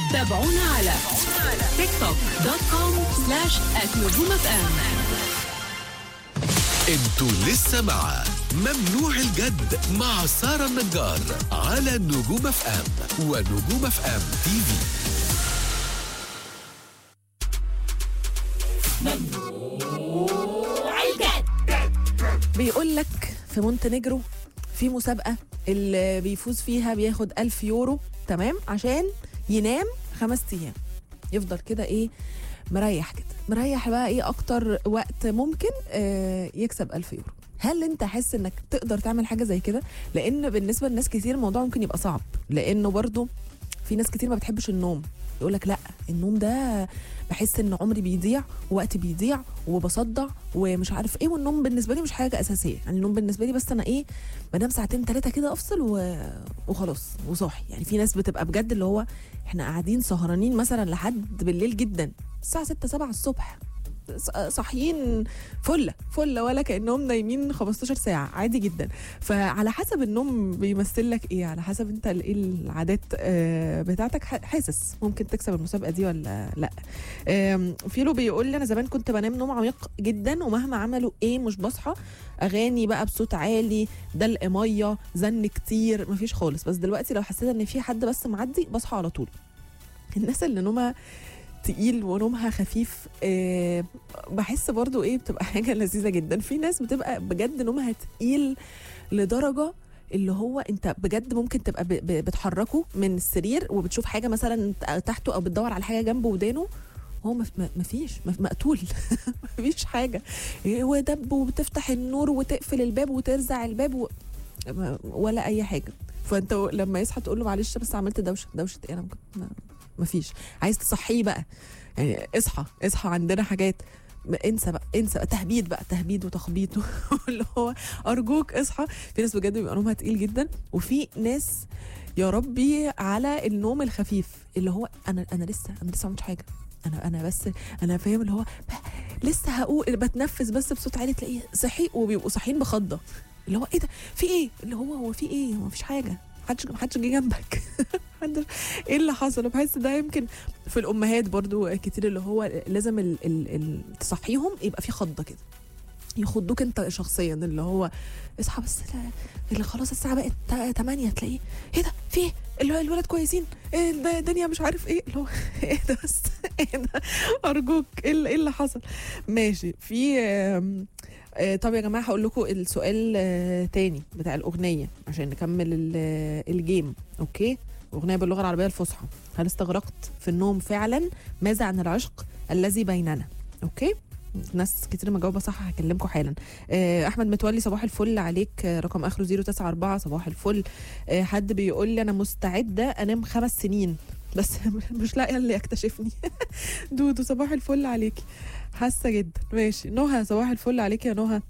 تابعونا على تيك توك دوت كوم سلاش نجوم اف ام انتوا لسه مع ممنوع الجد مع سارة النجار على نجوم اف ام ونجوم اف ام تي في بيقول لك في مونتينيجرو في مسابقة اللي بيفوز فيها بياخد ألف يورو تمام عشان ينام خمس أيام يفضل كده إيه مريح كده مريح بقى إيه أكتر وقت ممكن آه يكسب ألف يورو هل انت حاسس انك تقدر تعمل حاجه زي كده لان بالنسبه لناس كتير الموضوع ممكن يبقى صعب لانه برضو في ناس كتير ما بتحبش النوم يقول لك لا النوم ده بحس ان عمري بيضيع ووقتي بيضيع وبصدع ومش عارف ايه والنوم بالنسبه لي مش حاجه اساسيه يعني النوم بالنسبه لي بس انا ايه بنام ساعتين ثلاثه كده افصل و... وخلاص وصاحي يعني في ناس بتبقى بجد اللي هو احنا قاعدين سهرانين مثلا لحد بالليل جدا الساعه 6 7 الصبح ص- صاحيين فله فله ولا كانهم نايمين 15 ساعه عادي جدا فعلى حسب النوم بيمثل لك ايه على حسب انت ال- ايه العادات آه، بتاعتك ح- حاسس ممكن تكسب المسابقه دي ولا لا آم، فيلو بيقول لي انا زمان كنت بنام نوم عميق جدا ومهما عملوا ايه مش بصحى اغاني بقى بصوت عالي دلق ميه زن كتير مفيش خالص بس دلوقتي لو حسيت ان في حد بس معدي بصحى على طول الناس اللي نومها تقيل ونومها خفيف آه بحس برضو ايه بتبقى حاجه لذيذه جدا في ناس بتبقى بجد نومها تقيل لدرجه اللي هو انت بجد ممكن تبقى ب- ب- بتحركه من السرير وبتشوف حاجه مثلا تحته او بتدور على حاجه جنبه ودانه هو مف- م- مفيش مف- مقتول مفيش حاجه إيه هو دب وبتفتح النور وتقفل الباب وترزع الباب و... ما- ولا اي حاجه فانت لما يصحى تقول له معلش بس عملت دوشه دوشه ايه انا ممكن ما- مفيش عايز تصحيه بقى يعني اصحى اصحى عندنا حاجات ما- انسى بقى انسى بقى تهبيد بقى تهبيد وتخبيط اللي هو ارجوك اصحى في ناس بجد بيبقى نومها تقيل جدا وفي ناس يا ربي على النوم الخفيف اللي هو انا انا لسه انا لسه ما عملتش حاجه انا انا بس انا فاهم اللي هو ب- لسه هقول بتنفس بس بصوت عالي تلاقيه صحي وبيبقوا صاحيين بخضه اللي هو ايه ده في ايه اللي هو هو في ايه هو مفيش حاجه محدش محدش جه جنبك محدش ايه اللي حصل بحس ده يمكن في الامهات برضو كتير اللي هو لازم ال ال ال تصحيهم يبقى في خضه كده يخضوك انت شخصيا اللي هو اصحى بس لا اللي خلاص الساعه بقت 8 تلاقيه ايه ده في ايه اللي هو الولاد كويسين ايه ده الدنيا مش عارف ايه اللي هو ايه ده بس ايه ده ارجوك ايه اللي, إيه اللي حصل ماشي في آم، آه، طب يا جماعه هقول لكم السؤال آه، تاني بتاع الاغنيه عشان نكمل ال- الجيم اوكي اغنيه باللغه العربيه الفصحى هل استغرقت في النوم فعلا ماذا عن العشق الذي بيننا اوكي ناس كتير مجاوبه صح هكلمكم حالا آه، احمد متولي صباح الفل عليك آه، رقم اخره 094 صباح الفل آه، حد بيقول لي انا مستعده انام خمس سنين بس مش لاقيه اللي يكتشفني دودو صباح الفل عليكي حاسه جدا ماشي نهى صباح الفل عليكي يا نهى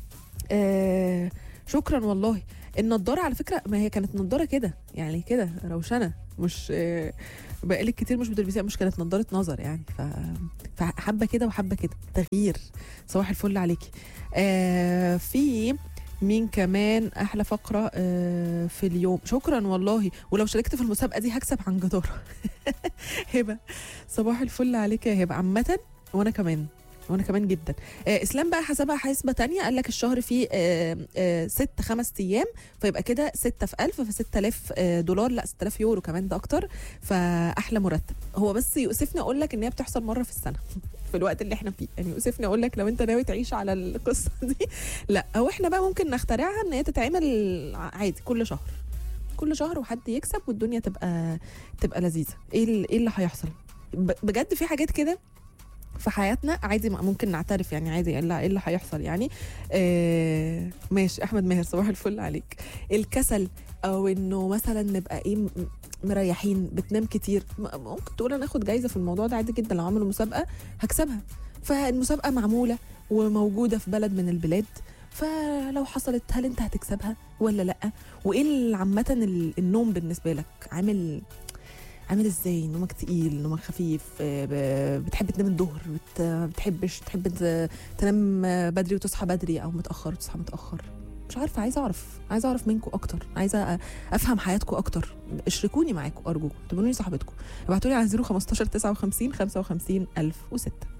آه شكرا والله النضاره على فكره ما هي كانت نضاره كده يعني كده روشنه مش آه بقالك كتير مش بتلبسيها مش كانت نضاره نظر يعني ف فحبه كده وحبه كده تغيير صباح الفل عليكي آه في مين كمان احلى فقره آه في اليوم شكرا والله ولو شاركت في المسابقه دي هكسب عن جداره هبه صباح الفل عليك يا هبه عامه وانا كمان وانا كمان جدا آه اسلام بقى حسبها حسبه تانية قال لك الشهر فيه آه آه ست خمس ايام فيبقى كده ستة في ألف ف 6000 آه دولار لا 6000 يورو كمان ده اكتر فاحلى مرتب هو بس يؤسفني اقول لك ان هي بتحصل مره في السنه في الوقت اللي احنا فيه يعني يؤسفني اقول لك لو انت ناوي تعيش على القصه دي لا او احنا بقى ممكن نخترعها ان هي تتعمل عادي كل شهر كل شهر وحد يكسب والدنيا تبقى تبقى لذيذه ايه ال- ايه اللي هيحصل ب- بجد في حاجات كده في حياتنا عادي ممكن نعترف يعني عادي ايه اللي إيه اللي هيحصل يعني آه ماشي احمد ماهر صباح الفل عليك الكسل او انه مثلا نبقى ايه م- مريحين بتنام كتير م- ممكن تقول انا اخد جايزه في الموضوع ده عادي جدا لو عملوا مسابقه هكسبها فالمسابقه معموله وموجوده في بلد من البلاد فلو حصلت هل انت هتكسبها ولا لا وايه ال- عامه ال- النوم بالنسبه لك عامل عامل ازاي نومك تقيل نومك خفيف آه، ب- بتحب تنام الظهر بت- بتحبش تحب ت- تنام بدري وتصحى بدري او متاخر وتصحى متاخر مش عارفه عايزه اعرف عايزه اعرف منكم اكتر عايزه أ- افهم حياتكم اكتر اشركوني معاكم ارجوكم تبقوني صاحبتكم ابعتوا لي على 015 59 55 1006